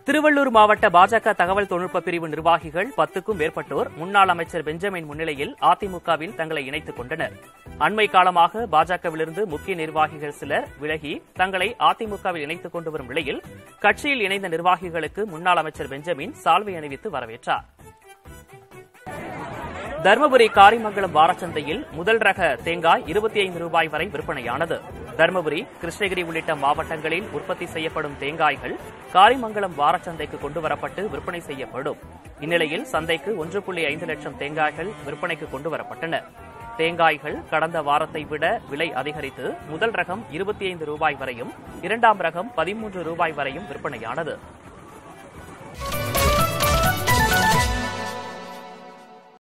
திருவள்ளூர் மாவட்ட பாஜக தகவல் தொழில்நுட்ப பிரிவு நிர்வாகிகள் பத்துக்கும் மேற்பட்டோர் முன்னாள் அமைச்சர் பெஞ்சமின் முன்னிலையில் அதிமுகவில் தங்களை இணைத்துக் கொண்டனர் அண்மை காலமாக பாஜகவிலிருந்து முக்கிய நிர்வாகிகள் சிலர் விலகி தங்களை அதிமுகவில் இணைத்துக் கொண்டு வரும் நிலையில் கட்சியில் இணைந்த நிர்வாகிகளுக்கு முன்னாள் அமைச்சர் பெஞ்சமின் சால்வை அணிவித்து வரவேற்றார் தருமபுரி காரிமங்கலம் வாரச்சந்தையில் முதல் ரக தேங்காய் இருபத்தி ஐந்து ரூபாய் வரை விற்பனையானது தருமபுரி கிருஷ்ணகிரி உள்ளிட்ட மாவட்டங்களில் உற்பத்தி செய்யப்படும் தேங்காய்கள் காரிமங்கலம் வாரச்சந்தைக்கு கொண்டுவரப்பட்டு விற்பனை செய்யப்படும் இந்நிலையில் சந்தைக்கு ஒன்று புள்ளி ஐந்து லட்சம் தேங்காய்கள் விற்பனைக்கு கொண்டுவரப்பட்டன தேங்காய்கள் கடந்த வாரத்தை விட விலை அதிகரித்து முதல் ரகம் இருபத்தி ஐந்து ரூபாய் வரையும் இரண்டாம் ரகம் பதிமூன்று ரூபாய் வரையும் விற்பனையானது